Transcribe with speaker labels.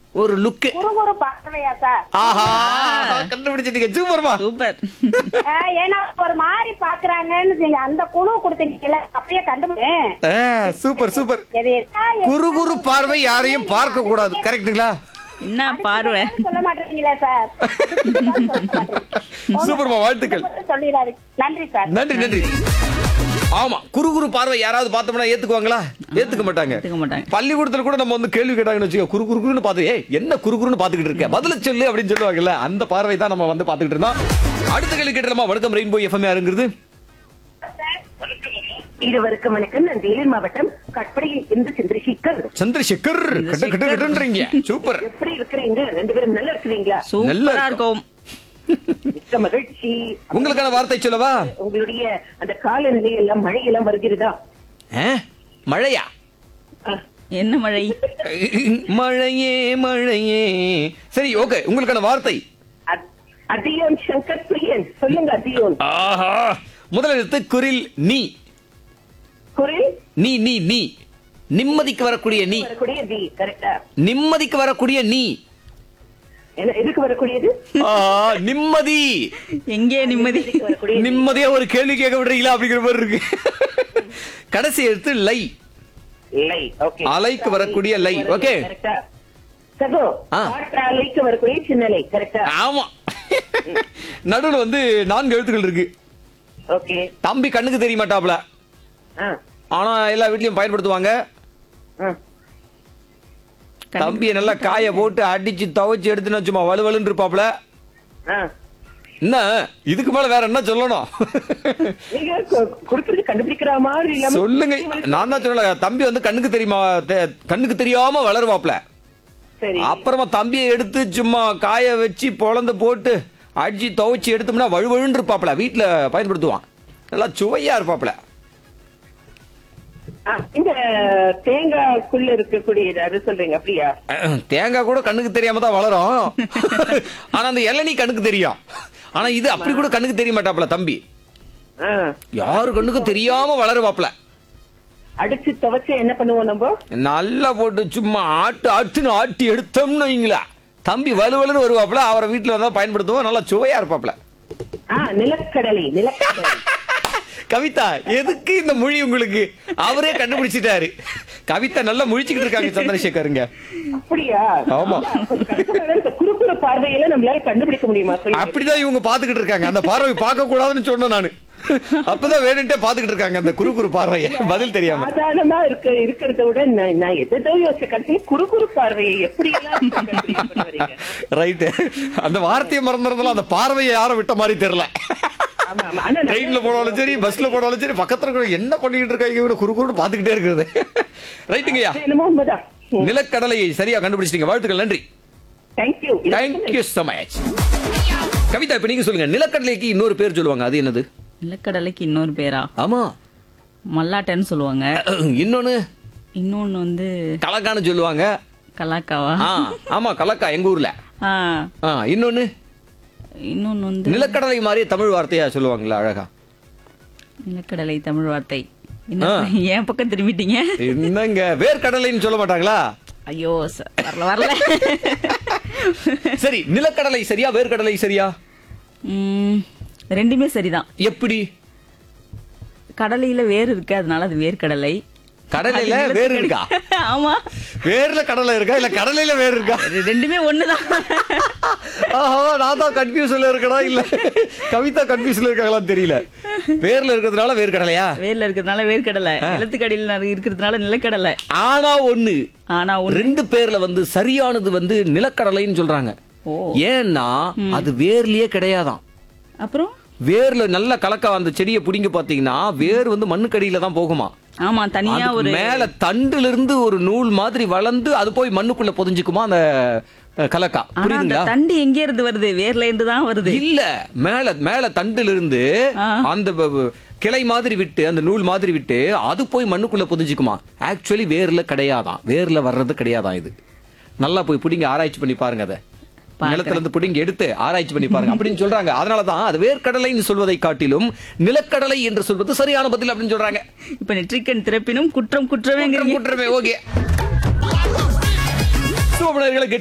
Speaker 1: ஒரு லுக்கு
Speaker 2: குறுகுறு பார்வையா சார்
Speaker 1: ஆஹா கண்டுபிடிச்சிட்டீங்க சூப்பர்மா
Speaker 3: சூப்பர்
Speaker 2: ஆ, ஏன்னா ஒரு மாதிரி பாக்குறாங்கன்னு நீங்க அந்த குழு கொடுத்தீங்கல்ல அப்படியே கண்டுபிடிச்சேன்
Speaker 1: சூப்பர் சூப்பர்
Speaker 2: எது
Speaker 1: குறு குறு பார்வை யாரையும் பார்க்க கூடாது கரெக்ட்டுங்களா
Speaker 3: என்ன பார்வை
Speaker 2: சொல்ல மாட்டீங்களா சார்
Speaker 1: சூப்பர்மா வாழ்த்துக்கள்
Speaker 2: சொல்லிடாரு நன்றி சார்
Speaker 1: நன்றி நன்றி ஆமா குறு குறு பார்வை யாராவது பார்த்தோம்னா ஏத்துக்குவாங்களா ஏத்துக்க மாட்டாங்க
Speaker 3: ஏத்துக்க மாட்டாங்க.
Speaker 1: பள்ளிக்கூடத்துல கூட நம்ம வந்து கேள்வி கேட்டாங்கன்னு வச்சுக்கோ குறு குறுன்னு பார்த்து ஏய் என்ன குறு குறுன்னு பாத்துக்கிட்டு இருக்க பதில சொல்லு அப்படின்னு சொல்லுவாங்கல்ல அந்த பார்வை தான் நம்ம வந்து பாத்துக்கிட்டு இருந்தோம் அடுத்த கேள்வி கேட்டலாமா வணக்கம் ரெயின்போ எஃப்எம் யாருங்கிறது
Speaker 4: இருவருக்கும் வணக்கம் நான் வேலூர் மாவட்டம் கட்படியில் இருந்து சந்திரசேகர்
Speaker 1: சந்திரசேகர் கட்டு கட்டு கட்டுன்றீங்க சூப்பர்
Speaker 4: எப்படி இருக்கிறீங்க ரெண்டு பேரும் நல்லா இருக்கிறீங்களா
Speaker 3: சூப்பரா இருக்கும்
Speaker 4: மிக்க மகிழ்ச்சி
Speaker 1: உங்களுக்கான வார்த்தை சொல்லவா
Speaker 4: உங்களுடைய அந்த காலநிலை எல்லாம் மழை எல்லாம் வருகிறதா
Speaker 1: ஆ? மழையா
Speaker 4: அஹ்,
Speaker 3: என்ன மழை
Speaker 1: மழையே மழையே சரி ஓகே உங்களுக்கான வார்த்தை
Speaker 4: அத்- அதியோன் சங்கர் பிரியன் சொல்லுங்க அதியோன்
Speaker 1: ஆஹா முதல் எழுத்து குரில் நீ
Speaker 4: குரல்
Speaker 1: நீ நீ நீ நிம்மதிக்கு வரக்கூடிய நீ
Speaker 4: வரக்கூடிய தி கரெக்டா
Speaker 1: நிம்மதிக்கு வரக்கூடிய நீ
Speaker 4: என்ன எதுக்கு வரக்கூடியது
Speaker 1: ஆஹா, நிம்மதி
Speaker 3: எங்கே நிம்மதி
Speaker 4: எதுக்கு வரக்கூடிய
Speaker 1: நிம்மதியா ஒரு கேள்வி கேட்க விடுறீங்களா அப்படிங்கிற மாதிரி இருக்கு கடைசி எழுத்து லை
Speaker 4: லை ஓகே
Speaker 1: அலைக்கு வரக்கூடிய லை, okay.
Speaker 4: கரெக்டா சகோ
Speaker 1: ஆ.
Speaker 4: காற்றாலைக்கு வரக்கூடிய சின்ன லை கரெக்டா
Speaker 1: ஆமா நடுவுல வந்து நான்கு எழுத்துக்கள் இருக்கு
Speaker 4: ஓகே
Speaker 1: தம்பி கண்ணுக்கு தெரிய மாட்டாப்ல
Speaker 4: ஆ
Speaker 1: ஆனா எல்லா வீட்லயும் பயன்படுத்துவாங்க
Speaker 4: ஆ
Speaker 1: தம்பியை நல்லா காய போட்டு அடிச்சு துவைச்சு எடுத்துன்னு சும்மா வலுவலுன்னு இருப்பாப்ல
Speaker 4: ஆ
Speaker 1: என்ன இதுக்கு மேல வேற என்ன சொல்லணும்
Speaker 4: நீங்க கு- குடுக்கறது கண்டுபிடிக்கிற மாதிரி இல்லாம
Speaker 1: சொல்லுங்க நான் தான் சொல்லல தம்பி வந்து கண்ணுக்கு தெரியுமா தெ- கண்ணுக்கு தெரியாம வளருவாப்ல
Speaker 4: சரி
Speaker 1: அப்புறமா தம்பியை எடுத்து சும்மா காய வச்சு பொழந்து போட்டு அடிச்சு துவைச்சு எடுத்தோம்னா வழுவழுன்னு இருப்பாப்ல வீட்டுல பயன்படுத்துவான் நல்லா சுவையா இருப்பாப்ல
Speaker 4: ஆ, இந்த தேங்காய்க்குள்ள இருக்கக்கூடிய அது சொல்றீங்க அப்படியா
Speaker 1: தேங்காய் கூட கண்ணுக்கு தெரியாம தான் வளரும் ஆனா அந்த இளநீ கண்ணுக்கு தெரியும் ஆனா இது அப்படி கூட கண்ணுக்கு தெரிய மாட்டாப்ல தம்பி
Speaker 4: ஆ.
Speaker 1: யாரு கண்ணுக்கும் தெரியாம வளருவாப்ல
Speaker 4: அடிச்சு துவைச்சு என்ன பண்ணுவோம் நம்ம
Speaker 1: நல்லா போட்டு சும்மா ஆட்டு ஆட்டுன்னு ஆட்டி எடுத்தோம்னு வைங்களா தம்பி வலுவலுன்னு வருவாப்ல அவரை வீட்டுல வந்தா பயன்படுத்துவோம் நல்லா சுவையா இருப்பாப்ல
Speaker 4: ஆ நிலக்கடலை நிலக்கடலை
Speaker 1: கவிதா எதுக்கு இந்த மொழி உங்களுக்கு அவரே கண்டுபிடிச்சிட்டாரு கவிதா நல்லா முழிச்சுக்கிட்டு இருக்காங்க சந்திரசேகருங்க
Speaker 4: அப்படியா
Speaker 1: ஆமா.
Speaker 4: இந்த குறுக்குற பார்வையில நம்மளால கண்டுபிடிக்க முடியுமா சொல்லுங்க.
Speaker 1: அப்படிதான் இவங்க பாத்துக்கிட்டு இருக்காங்க அந்த பார்வை பார்க்க கூடாதுன்னு சொன்னேன் நானு அப்பதான் வேணும்ட்டே பாத்துக்கிட்டு இருக்காங்க அந்த குறு குறு பார்வைய பதில் தெரியாம
Speaker 4: சாதாரணமா இருக்க இருக்கிறத விட நான் நான் எதோ யோசிச்ச கடைசியில் குறுகுறு பார்வையை எப்படி எல்லாம் கண்டுபிடிக்க பண்ணுவீங்க?
Speaker 1: ரைட்டு அந்த வார்த்தையை மறந்துறதுல அந்த பார்வையை யாரும் விட்ட மாதிரி தெரியல
Speaker 4: ஆமா, ஆமா. ஆனா நான்
Speaker 1: ட்ரெயின்ல போனாலும் சரி பஸ்ல போனாலும் சரி பக்கத்துல இருக்கிற என்ன பண்ணிட்டு இருக்காங்க இவங்க குறு குறுன்னு பாத்துக்கிட்டே இருக்கிறது ரைட்டுங்கய்யா
Speaker 4: என்னமோ உண்மைதான்
Speaker 1: நிலக்கடலையை சரியா கண்டுபிடிச்சிட்டீங்க வாழ்த்துக்கள் நன்றி
Speaker 4: thank you
Speaker 1: thank you so much Kavitha இப்ப நீங்க சொல்லுங்க நிலக்கடலைக்கு இன்னொரு பேர் சொல்லுவாங்க அது என்னது
Speaker 3: நிலக்கடலைக்கு இன்னொரு பேரா
Speaker 1: ஆமா
Speaker 3: மல்லாட்டன்னு சொல்லுவாங்க
Speaker 1: இன்னொன்னு
Speaker 3: இன்னொன்னு வந்து
Speaker 1: கலக்கான்னு சொல்லுவாங்க
Speaker 3: கலாக்காவா
Speaker 1: ஆ, ஆமா கலக்கா எங்க ஊர்ல
Speaker 3: ஆ
Speaker 1: ஆ, இன்னொன்னு
Speaker 3: இன்னொன்னு வந்து
Speaker 1: நிலக்கடலை மாதிரியே தமிழ் வார்த்தையா சொல்லுவாங்களா அழகா
Speaker 3: நிலக்கடலை தமிழ் வார்த்தை என்ன என் பக்கம் திரும்பிட்டீங்க
Speaker 1: என்னங்க வேர்க்கடலைன்னு சொல்ல மாட்டாங்களா
Speaker 3: ஐயோ ச- வரல வரல
Speaker 1: சரி நிலக்கடலை சரியா வேர்க்கடலை சரியா
Speaker 3: ம், ரெண்டுமே சரிதான்
Speaker 1: எப்படி
Speaker 3: கடலையில வேர் இருக்கு அதனால அது வேர்க்கடலை
Speaker 1: கடலையில
Speaker 3: அது
Speaker 1: வேர்
Speaker 3: நிலக்கடலை.
Speaker 1: இருக்கா
Speaker 3: ஆமா
Speaker 1: வேர்ல கடலை இருக்கா இல்ல கடலையில வேர் இருக்கா
Speaker 3: இது ரெண்டுமே ஒண்ணுதான்
Speaker 1: ஆஹா நான் தான் கன்ஃபியூஸ்ல இருக்கடா இல்ல கவிதா கன்ஃபியூஸ்ல இருக்காங்களான்னு தெரியல வேர்ல இருக்கிறதுனால வேர்க்கடலையா
Speaker 3: வேர்ல இருக்கிறதுனால வேர்க்கடலை நிலத்துக்கடியில இருக்கிறதுனால நிலக்கடலை
Speaker 1: ஆனா ஒண்ணு
Speaker 3: ஆனா ஒண்ணு
Speaker 1: ரெண்டு பேர்ல வந்து சரியானது வந்து நிலக்கடலைன்னு சொல்றாங்க
Speaker 3: ஓ
Speaker 1: ஏன்னா அது வேர்லயே கிடையாதாம்
Speaker 3: அப்புறம்
Speaker 1: வேர்ல நல்ல கலக்கா அந்த செடியை புடிங்க பாத்தீங்கன்னா வேர் வந்து மண்ணுக்கடியில தான் போகுமா
Speaker 3: ஆமா தனியா
Speaker 1: அதுக்கு
Speaker 3: ஒரு
Speaker 1: மேல தண்டுல இருந்து ஒரு நூல் மாதிரி வளர்ந்து அது போய் மண்ணுக்குள்ள புதைஞ்சுக்குமா அந்த அஹ், கலக்கா
Speaker 3: ஆனா அந்த
Speaker 1: புரியுதுங்களா
Speaker 3: தண்டு எங்க இருந்து வருது வேர்ல இருந்து தான் வருது
Speaker 1: இல்ல மேல மேல தண்டுல இருந்து
Speaker 3: ஆ.
Speaker 1: அந்த வ- வ- கிளை மாதிரி விட்டு அந்த நூல் மாதிரி விட்டு அது போய் மண்ணுக்குள்ள புதைஞ்சுக்குமா ஆக்சுவலி வேர்ல கிடையாதாம் வேர்ல வர்றது கிடையாதாம் இது நல்லா போய் பிடிங்க ஆராய்ச்சி பண்ணி பாருங்க அதை நிலத்துல இருந்து பிடிங்க எடுத்து ஆராய்ச்சி பண்ணி பாருங்க அப்படின்னு சொல்றாங்க அதனாலதான் அது வேர்க்கடலைன்னு சொல்வதை காட்டிலும் நிலக்கடலை என்று சொல்வது சரியான பதில் அப்படின்னு சொல்றாங்க
Speaker 3: இப்ப நெற்றிக்கண் திறப்பினும் குற்றம் குற்றமே
Speaker 1: குற்றமே ஓகே சோமனர்களை